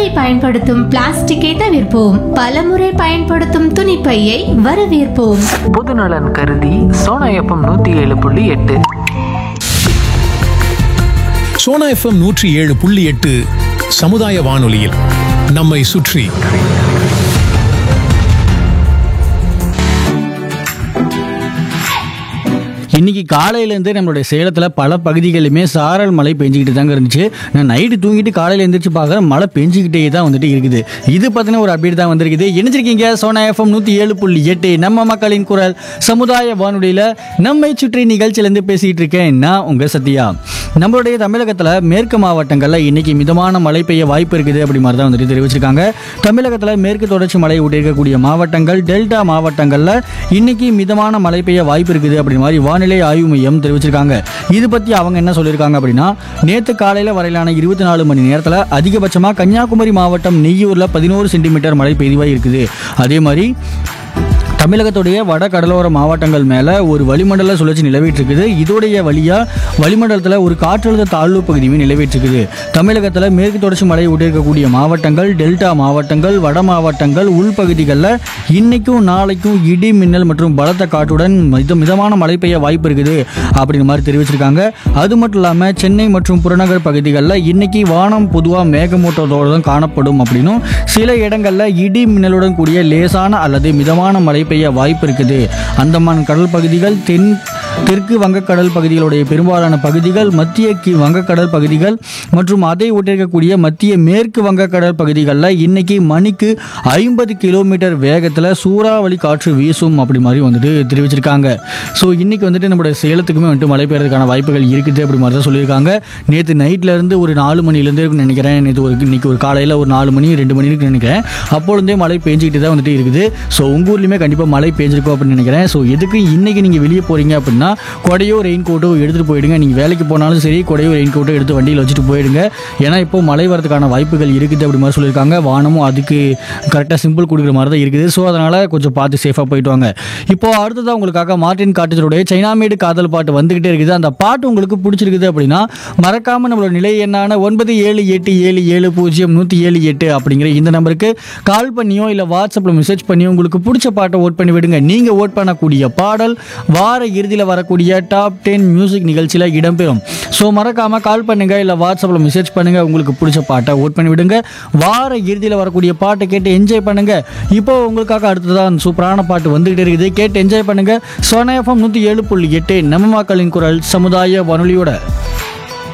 ஒருமுறை பயன்படுத்தும் பிளாஸ்டிக்கை தவிர்ப்போம் பலமுறை பயன்படுத்தும் துணிப்பையை வரவேற்போம் பொதுநலன் கருதி சோனா எஃப்எம் நூற்றி ஏழு புள்ளி எட்டு சோனா எஃப்எம் நூற்றி ஏழு புள்ளி எட்டு சமுதாய வானொலியில் நம்மை சுற்றி இன்னைக்கு காலையிலேருந்து நம்மளுடைய சேலத்தில் பல பகுதிகளிலுமே சாரல் மழை பெஞ்சிக்கிட்டு தாங்க இருந்துச்சு நான் நைட்டு தூங்கிட்டு காலையில் எழுந்திரிச்சு பார்க்குறேன் மழை பெஞ்சிக்கிட்டே தான் வந்துட்டு இருக்குது இது பார்த்தீங்கன்னா ஒரு அப்டேட் தான் வந்திருக்குது இணைஞ்சிருக்கீங்க சோனா எஃப்எம் நூற்றி ஏழு புள்ளி எட்டு நம்ம மக்களின் குரல் சமுதாய வானொலியில் நம்மை சுற்றி நிகழ்ச்சியிலேருந்து பேசிகிட்டு இருக்கேன் நான் உங்கள் சத்யா நம்மளுடைய தமிழகத்தில் மேற்கு மாவட்டங்களில் இன்னைக்கு மிதமான மழை பெய்ய வாய்ப்பு இருக்குது அப்படி மாதிரி தான் வந்துட்டு தெரிவிச்சிருக்காங்க தமிழகத்தில் மேற்கு தொடர்ச்சி மழை ஒட்டியிருக்கக்கூடிய மாவட்டங்கள் டெல்டா மாவட்டங்களில் இன்னைக்கு மிதமான மழை பெய்ய வாய்ப்பு இருக்குது அப்படி மாதிரி வானிலை ஆய்வு மையம் தெரிவிச்சிருக்காங்க இது பற்றி அவங்க என்ன சொல்லியிருக்காங்க அப்படின்னா நேற்று காலையில் வரையிலான இருபத்தி நாலு மணி நேரத்தில் அதிகபட்சமாக கன்னியாகுமரி மாவட்டம் நெய்யூரில் பதினோரு சென்டிமீட்டர் மழை பெய்துவாக இருக்குது அதே மாதிரி தமிழகத்துடைய வட கடலோர மாவட்டங்கள் மேலே ஒரு வளிமண்டல சுழற்சி நிலவிட்டு இருக்குது இதோடைய வழியாக வளிமண்டலத்தில் ஒரு காற்றழுத்த தாழ்வு பகுதியுமே நிலவிட்டு இருக்குது தமிழகத்தில் மேற்கு தொடர்ச்சி மலை ஒட்டியிருக்கக்கூடிய மாவட்டங்கள் டெல்டா மாவட்டங்கள் வட மாவட்டங்கள் உள்பகுதிகளில் இன்னைக்கும் நாளைக்கும் இடி மின்னல் மற்றும் பலத்த காற்றுடன் மித மிதமான மழை பெய்ய வாய்ப்பு இருக்குது அப்படிங்கிற மாதிரி தெரிவிச்சிருக்காங்க அது மட்டும் இல்லாமல் சென்னை மற்றும் புறநகர் பகுதிகளில் இன்னைக்கு வானம் பொதுவாக மேகமூட்டத்தோடு தான் காணப்படும் அப்படின்னும் சில இடங்களில் இடி மின்னலுடன் கூடிய லேசான அல்லது மிதமான மழை பெய்ய வாய்ப்பு இருக்குது அந்தமான் கடல் பகுதிகள் தென் தெற்கு வங்கக்கடல் பகுதிகளுடைய பெரும்பாலான பகுதிகள் மத்திய கி- வங்கக்கடல் பகுதிகள் மற்றும் அதை ஒட்டியிருக்கக்கூடிய மத்திய மேற்கு வங்கக்கடல் பகுதிகளில் இன்னைக்கு மணிக்கு ஐம்பது கிலோமீட்டர் வேகத்தில் சூறாவளி காற்று வீசும் அப்படி மாதிரி வந்துட்டு தெரிவிச்சிருக்காங்க ஸோ இன்னைக்கு வந்துட்டு நம்மளுடைய சேலத்துக்குமே வந்துட்டு மழை பெய்யறதுக்கான வாய்ப்புகள் இருக்குது அப்படி மாதிரி தான் சொல்லியிருக்காங்க நேற்று நைட்ல இருந்து ஒரு நாலு மணிலேருந்து இருக்குன்னு நினைக்கிறேன் நேற்று ஒரு இன்னைக்கு ஒரு காலையில் ஒரு நாலு மணி ரெண்டு மணி இருக்குன்னு நினைக்கிறேன் அப்பொழுதே மழை பெஞ்சிக்கிட்டு தான் வந்துட்டு இருக்குது ஸோ உங்கள் ஊர்லேயுமே கண்டிப்பாக மழை பெஞ்சிருக்கும் அப்படின்னு நினைக்கிறேன் ஸோ எதுக்கு இன்னைக்கு நீங்கள் வெளியே போகிறீங்க அப்படின்னா கொடையோ ரெயின் கோட்டோ எடுத்துகிட்டு போயிடுங்க நீங்கள் வேலைக்கு போனாலும் சரி கொடையோ ரெயின் கோட்டோ எடுத்து வண்டியில் வச்சுட்டு போயிடுங்க ஏன்னா இப்போ மழை வரதுக்கான வாய்ப்புகள் இருக்குது அப்படி மாதிரி சொல்லியிருக்காங்க வானமும் அதுக்கு கரெக்டாக சிம்பிள் கொடுக்குற மாதிரி தான் இருக்குது ஸோ அதனால் கொஞ்சம் பார்த்து சேஃபாக போயிட்டு வாங்க இப்போ அடுத்ததாக உங்களுக்காக மார்ட்டின் காட்டுச்சருடைய சைனாமேடு காதல் பாட்டு வந்துகிட்டே இருக்குது அந்த பாட்டு உங்களுக்கு பிடிச்சிருக்குது அப்படின்னா மறக்காம நம்மளோட நிலை எண்ணான ஒன்பது ஏழு எட்டு ஏழு ஏழு பூஜ்ஜியம் நூற்றி ஏழு எட்டு அப்படிங்கிற இந்த நம்பருக்கு கால் பண்ணியோ இல்லை வாட்ஸ்அப்பில் மெசேஜ் பண்ணியோ உங்களுக்கு பிடிச்ச பாட்டை ஓட் பண்ணி விடுங்க நீங்கள் ஓட் பண்ணக்கூடிய பாடல் வார இறுதியில் வரக்கூடிய டாப் டென் மியூசிக் நிகழ்ச்சியில் இடம்பெறும் ஸோ மறக்காம கால் பண்ணுங்க இல்லை வாட்ஸ்அப்பில் மெசேஜ் பண்ணுங்க உங்களுக்கு பிடிச்ச பாட்டை ஓட் பண்ணி விடுங்க வார இறுதியில் வரக்கூடிய பாட்டை கேட்டு என்ஜாய் பண்ணுங்க இப்போ உங்களுக்காக அடுத்ததான் சூப்பரான பாட்டு வந்துகிட்டே இருக்குது கேட்டு என்ஜாய் பண்ணுங்க சோனா எஃப்எம் நூற்றி ஏழு புள்ளி எட்டு நம்ம மக்களின் குரல் சமுதாய வானொலியோட